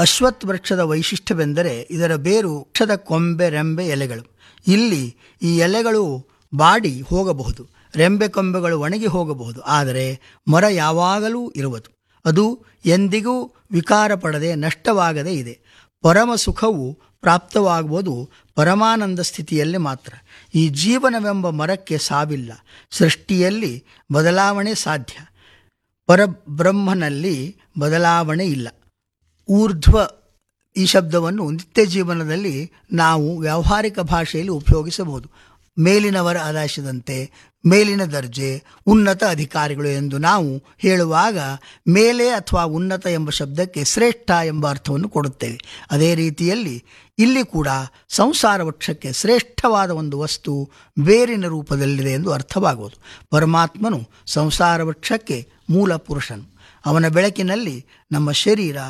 ಅಶ್ವತ್ಥ ವೃಕ್ಷದ ವೈಶಿಷ್ಟ್ಯವೆಂದರೆ ಇದರ ಬೇರು ವೃಕ್ಷದ ಕೊಂಬೆ ರೆಂಬೆ ಎಲೆಗಳು ಇಲ್ಲಿ ಈ ಎಲೆಗಳು ಬಾಡಿ ಹೋಗಬಹುದು ರೆಂಬೆ ಕೊಂಬೆಗಳು ಒಣಗಿ ಹೋಗಬಹುದು ಆದರೆ ಮರ ಯಾವಾಗಲೂ ಇರುವುದು ಅದು ಎಂದಿಗೂ ವಿಕಾರ ಪಡದೆ ನಷ್ಟವಾಗದೇ ಇದೆ ಪರಮ ಸುಖವು ಪ್ರಾಪ್ತವಾಗುವುದು ಪರಮಾನಂದ ಸ್ಥಿತಿಯಲ್ಲಿ ಮಾತ್ರ ಈ ಜೀವನವೆಂಬ ಮರಕ್ಕೆ ಸಾವಿಲ್ಲ ಸೃಷ್ಟಿಯಲ್ಲಿ ಬದಲಾವಣೆ ಸಾಧ್ಯ ಪರಬ್ರಹ್ಮನಲ್ಲಿ ಬದಲಾವಣೆ ಇಲ್ಲ ಊರ್ಧ್ವ ಈ ಶಬ್ದವನ್ನು ನಿತ್ಯ ಜೀವನದಲ್ಲಿ ನಾವು ವ್ಯಾವಹಾರಿಕ ಭಾಷೆಯಲ್ಲಿ ಉಪಯೋಗಿಸಬಹುದು ಮೇಲಿನವರ ಆದಾಶದಂತೆ ಮೇಲಿನ ದರ್ಜೆ ಉನ್ನತ ಅಧಿಕಾರಿಗಳು ಎಂದು ನಾವು ಹೇಳುವಾಗ ಮೇಲೆ ಅಥವಾ ಉನ್ನತ ಎಂಬ ಶಬ್ದಕ್ಕೆ ಶ್ರೇಷ್ಠ ಎಂಬ ಅರ್ಥವನ್ನು ಕೊಡುತ್ತೇವೆ ಅದೇ ರೀತಿಯಲ್ಲಿ ಇಲ್ಲಿ ಕೂಡ ಸಂಸಾರ ವೃಕ್ಷಕ್ಕೆ ಶ್ರೇಷ್ಠವಾದ ಒಂದು ವಸ್ತು ಬೇರಿನ ರೂಪದಲ್ಲಿದೆ ಎಂದು ಅರ್ಥವಾಗುವುದು ಪರಮಾತ್ಮನು ಸಂಸಾರ ವೃಕ್ಷಕ್ಕೆ ಮೂಲ ಪುರುಷನು ಅವನ ಬೆಳಕಿನಲ್ಲಿ ನಮ್ಮ ಶರೀರ